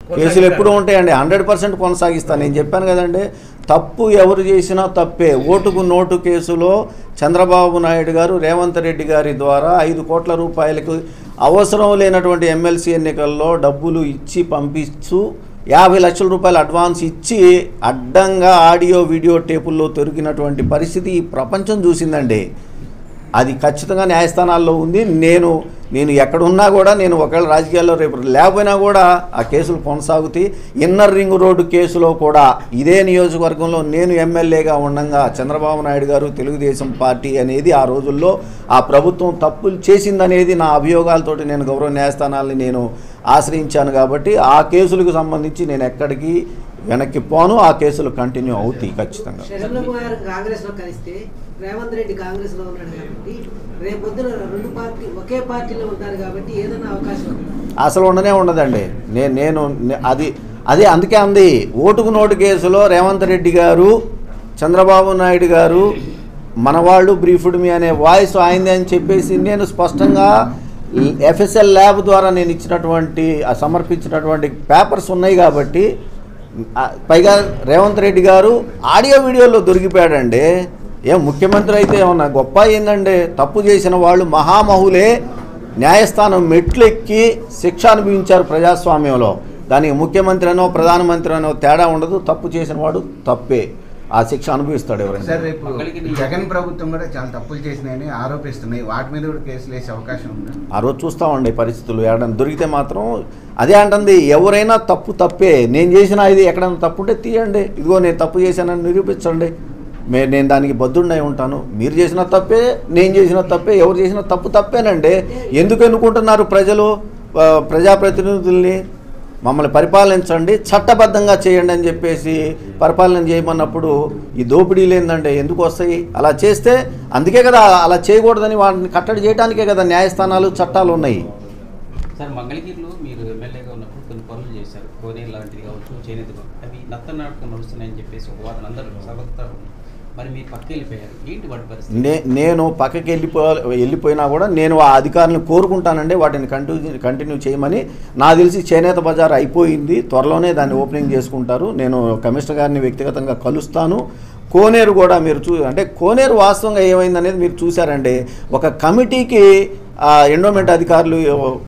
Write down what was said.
కేసులు ఎప్పుడు ఉంటాయండి హండ్రెడ్ పర్సెంట్ కొనసాగిస్తాను నేను చెప్పాను కదండి తప్పు ఎవరు చేసినా తప్పే ఓటుకు నోటు కేసులో చంద్రబాబు నాయుడు గారు రేవంత్ రెడ్డి గారి ద్వారా ఐదు కోట్ల రూపాయలకు అవసరం లేనటువంటి ఎమ్మెల్సీ ఎన్నికల్లో డబ్బులు ఇచ్చి పంపిస్తూ యాభై లక్షల రూపాయలు అడ్వాన్స్ ఇచ్చి అడ్డంగా ఆడియో వీడియో టేపుల్లో దొరికినటువంటి పరిస్థితి ఈ ప్రపంచం చూసిందండి అది ఖచ్చితంగా న్యాయస్థానాల్లో ఉంది నేను నేను ఎక్కడున్నా కూడా నేను ఒకవేళ రాజకీయాల్లో రేపు లేకపోయినా కూడా ఆ కేసులు కొనసాగుతాయి ఇన్నర్ రింగ్ రోడ్డు కేసులో కూడా ఇదే నియోజకవర్గంలో నేను ఎమ్మెల్యేగా ఉండగా చంద్రబాబు నాయుడు గారు తెలుగుదేశం పార్టీ అనేది ఆ రోజుల్లో ఆ ప్రభుత్వం తప్పులు చేసిందనేది నా అభియోగాలతోటి నేను గౌరవ న్యాయస్థానాల్ని నేను ఆశ్రయించాను కాబట్టి ఆ కేసులకు సంబంధించి నేను ఎక్కడికి వెనక్కి పోను ఆ కేసులు కంటిన్యూ అవుతాయి ఖచ్చితంగా శరణ కుమార్ కాంగ్రెస్ లో కలిస్తే రేవంత్ రెడ్డి కాంగ్రెస్ లో ఉన్నాడు కాబట్టి రేపు పొద్దున రెండు పార్టీ ఒకే పార్టీలో ఉంటారు కాబట్టి ఏదైనా అవకాశం ఉంది అసలు ఉండనే ఉండదండి నేను నేను నే- అది అదే అందుకే అంది ఓటుకు నోటు కేసులో రేవంత్ రెడ్డి గారు చంద్రబాబు నాయుడు గారు మనవాళ్ళు బ్రీఫ్డ్ మీ అనే వాయిస్ ఆయనదే అని చెప్పేసి నేను స్పష్టంగా ఎఫ్ఎస్ఎల్ ల్యాబ్ ద్వారా నేను ఇచ్చినటువంటి ఆ సమర్పించినటువంటి పేపర్స్ ఉన్నాయి కాబట్టి ఆ, పైగా రేవంత్ రెడ్డి గారు ఆడియో వీడియోలో దొరికిపోయాడండి ఏం ముఖ్యమంత్రి అయితే ఏమన్నా గొప్ప ఏందండి తప్పు చేసిన వాళ్ళు మహామహులే న్యాయస్థానం మెట్లెక్కి శిక్ష అనుభవించారు ప్రజాస్వామ్యంలో దానికి ముఖ్యమంత్రి అనో ప్రధానమంత్రి అనో తేడా ఉండదు తప్పు చేసిన వాడు తప్పే ఆ శిక్ష అనుభవిస్తాడు ఎవరైనా సార్ రేపు జగన్ ప్రభుత్వం కూడా చాలా తప్పులు చేసినాయని ఆరోపిస్తున్నాయి వాటి మీద కూడా కేసులు వేసే అవకాశం ఉందా ఆ రోజు చూస్తామండి పరిస్థితులు ఎక్కడైనా దొరికితే మాత్రం అదే అంటుంది ఎవరైనా తప్పు తప్పే నేను చేసిన ఇది ఎక్కడైనా తప్పు ఉంటే తీయండి ఇదిగో నేను తప్పు చేశానని నిరూపించండి మే నేను దానికి బద్దుండై ఉంటాను మీరు చేసిన తప్పే నేను చేసిన తప్పే ఎవరు చేసిన తప్పు తప్పేనండి ఎందుకు ఎన్నుకుంటున్నారు ప్రజలు ఆ, ప్రజాప్రతినిధుల్ని మమ్మల్ని పరిపాలించండి చట్టబద్ధంగా చేయండి అని చెప్పేసి పరిపాలన చేయమన్నప్పుడు ఈ దోపిడీలు ఏందంటే ఎందుకు వస్తాయి అలా చేస్తే అందుకే కదా అలా చేయకూడదని వాటిని కట్టడి చేయడానికే కదా న్యాయస్థానాలు చట్టాలు ఉన్నాయి సార్ మంగళగిరిలో మీరు ఎమ్మెల్యేగా ఉన్నప్పుడు కొన్ని పనులు చేశారు కోనేరు లాంటిది కావచ్చు చేనేత కావచ్చు. అవి నత్తనాటకం నడుస్తున్నాయని చెప్పేసి ఒక వాదన అందరూ సర్వత్రా ఉంది. మరి మీరు పక్క వెళ్ళిపోయారు ఏంటి వాటి పరిస్థితి నే నేను పక్కకి వెళ్ళిపో వెళ్ళిపోయినా కూడా నేను ఆ అధికారులను కోరుకుంటానండి వాటిని కంటిన్యూ కంటిన్యూ చేయమని నాకు తెలిసి చేనేత బజార్ అయిపోయింది త్వరలోనే దాన్ని ఓపెనింగ్ చేసుకుంటారు నేను కమిషనర్ గారిని వ్యక్తిగతంగా కలుస్తాను కోనేరు కూడా మీరు చూ అంటే కోనేరు వాస్తవంగా ఏమైందనేది మీరు చూసారండి ఒక కమిటీకి ఆ ఎండోమెంట్ అధికారులు